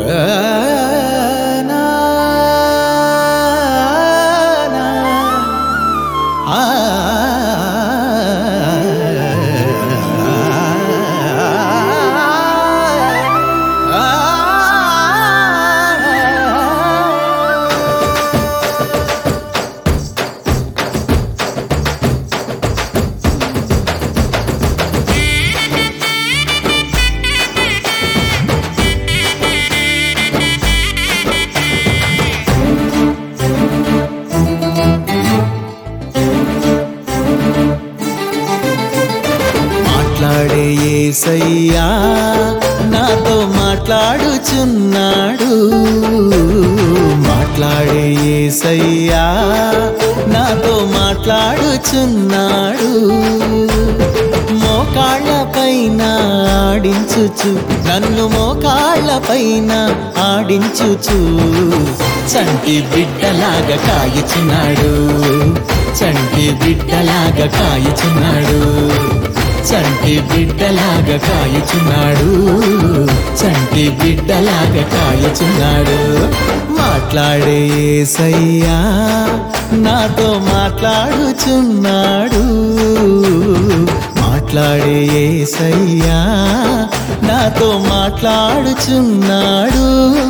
మాట్లాడే ఏసయ్యా నాతో మాట్లాడుచున్నాడు మాట్లాడే ఏసయ్యా నాతో మాట్లాడుచున్నాడు మోకాళ్ళ పైన ఆడించుచు నన్ను మోకాళ్ళ పైన ఆడించుచు చంటి బిడ్డలాగా కాయుచున్నాడు చంటి బిడ్డలాగా కాయుచున్నాడు చంటి బిడ్డలాగా కాయుచున్నాడు చంటి బిడ్డలాగా కాయుచున్నాడు మాట్లాడే సయ్యా నాతో మాట్లాడుచున్నాడు మాట్లాడే సయ్యా నాతో మాట్లాడుచున్నాడు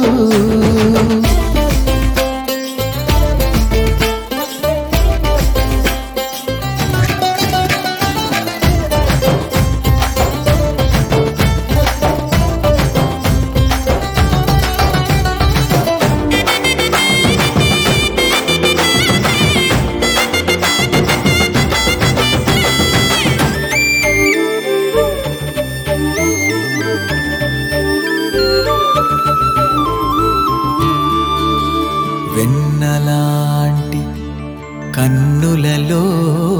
వెన్నలాంటి కన్నులలో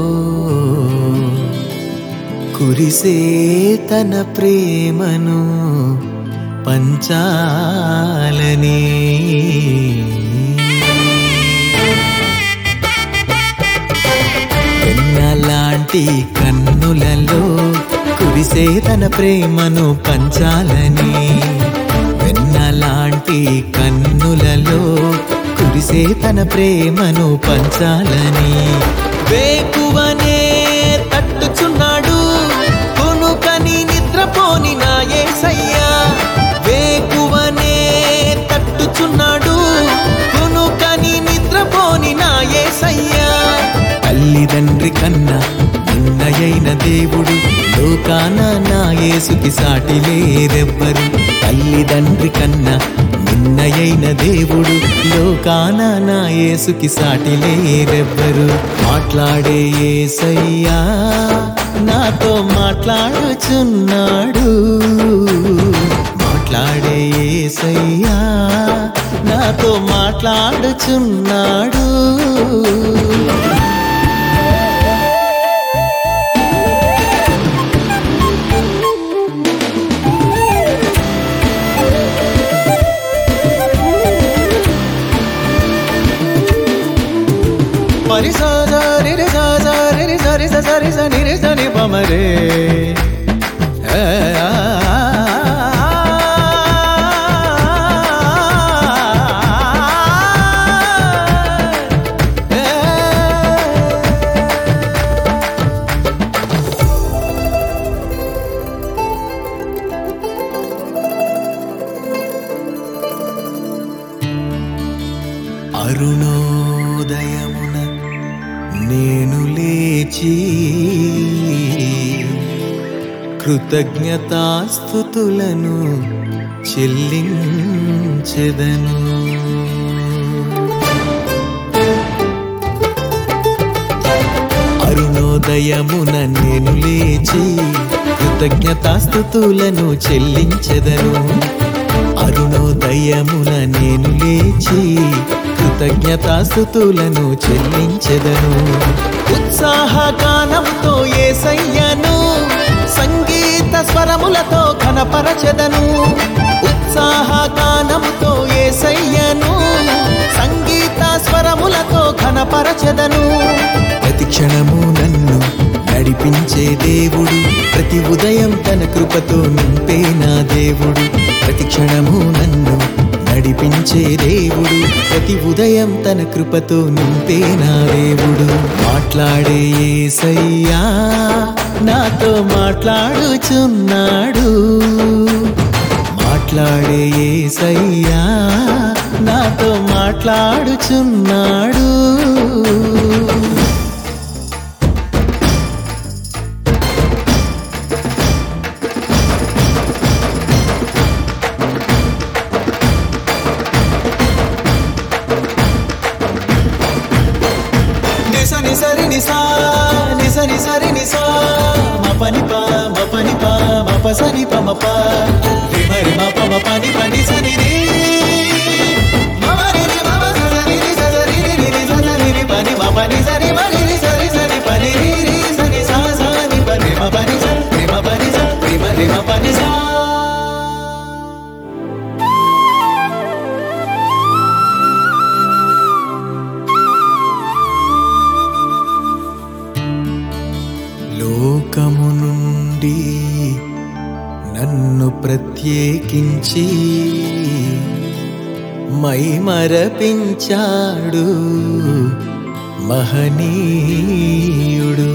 కురిసే తన ప్రేమను పంచాలని వెన్నలాంటి కన్నులలో కురిసే తన ప్రేమను పంచాలని వెన్నలాంటి కన్నులలో కురిసే తన ప్రేమను పంచాలని వేకువనే తట్టుచున్నాడు కొనుకని నిద్రపోని నా యేసయ్యా వేకువనే తట్టుచున్నాడు కొనుకని నిద్రపోని నా యేసయ్యా తల్లిదండ్రి కన్నా నిన్నయైన దేవుడు లోకాన నా యేసుకి సాటి లేరెవ్వరు తల్లిదండ్రి కన్నా నిన్నయైన దేవుడు లోకాన నా యేసుకి సాటి లేరెవ్వరు మాట్లాడే యేసయ్యా నాతో మాట్లాడుచున్నాడు మాట్లాడే యేసయ్యా నాతో మాట్లాడుచున్నాడు మరి సాజా రిరి సాజా రిరి సరి స సరి స నిరి సని పమరే ఏ ఆ అరుణోదయమున నేను లేచి కృతజ్ఞతాస్థుతులను చెల్లించెదను అరుణోదయమున నేను లేచి కృతజ్ఞతాస్థుతులను చెల్లించెదను అరుణోదయమున నేను లేచి కృతజ్ఞతాస్థుతులను చెల్లించెదను ఉత్సాహగానంతో ఏసయ్యను సంగీత స్వరములతో ఘనపరచెదను ఉత్సాహగానంతో ఏసయ్యను సంగీత స్వరములతో ఘనపరచెదను ప్రతి క్షణము నన్ను నడిపించే దేవుడు ప్రతి ఉదయం తన కృపతో నింపే నా దేవుడు ప్రతి క్షణము నన్ను నడిపించే దేవుడు ప్రతి ఉదయం తన కృపతో నింపే నా దేవుడు మాట్లాడే యేసయ్యా నాతో మాట్లాడుచున్నాడు మాట్లాడే యేసయ్యా నాతో మాట్లాడుచున్నాడు నిస నిసరి నిసా నిస నిసరి నిసా మ పని ప మ పని ప మ ప సని ప మ ప రి మ రి మ ప మ ప ని ప ని స ని రి మ మ రి రి మ మ స స ని రి స స రి రి రి రి స స ని రి ప ని మ ప ని స రి మ రి రి స రి స ని ప ని రి రి స ని స స ని ప రి మ ప ని స రి మ ప ని స రి మ రి మ ప ని స లోకము నుండి నన్ను ప్రత్యేకించి మైమరపించాడు మహనీయుడు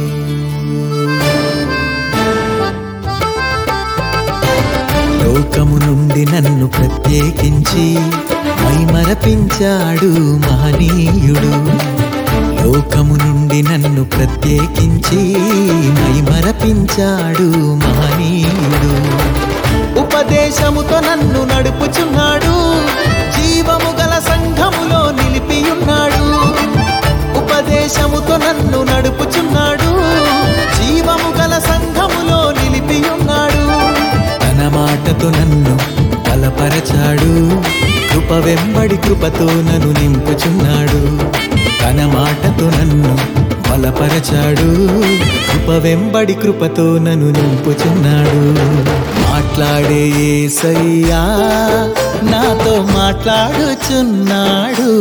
లోకము నుండి నన్ను ప్రత్యేకించి మైమరపించాడు మహనీయుడు లోకము నుండి నన్ను ప్రత్యేకించి మైమరపించాడు మహనీయుడు ఉపదేశముతో నన్ను నడుపుచున్నాడు జీవము గల సంఘములో నిలిపియున్నాడు ఉపదేశముతో నన్ను నడుపుచున్నాడు జీవము గల సంఘములో నిలిపియున్నాడు తన మాటతో నన్ను బలపరచాడు కృప వెంబడి కృపతో నన్ను నింపుచున్నాడు తన మాటతో నన్ను బలపరచాడు కృప వెంబడి కృపతో నన్ను నింపుచున్నాడు మాట్లాడే యేసయ్యా నాతో మాట్లాడుచున్నాడు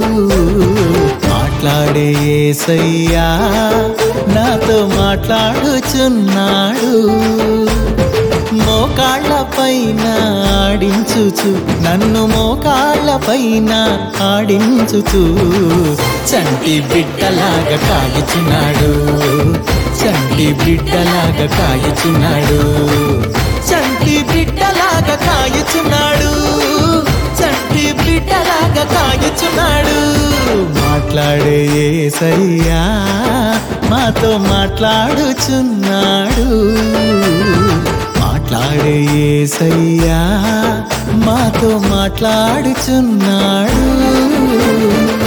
మాట్లాడే యేసయ్యా నాతో మాట్లాడుచున్నాడు మోకాళ్ళ పైన ఆడించుచు నన్ను మోకాళ్ళ పైన ఆడించుచు చంటి బిడ్డలాగా కాయుచున్నాడు చంటి బిడ్డలాగా కాయుచున్నాడు చంటి బిడ్డలాగా కాయుచున్నాడు చంటి బిడ్డలాగా కాయుచున్నాడు మాట్లాడే యేసయ్యా మాతో మాట్లాడుచున్నాడు మాట్లాడే యేసయ్యా మాతో మాట్లాడుచున్నాడు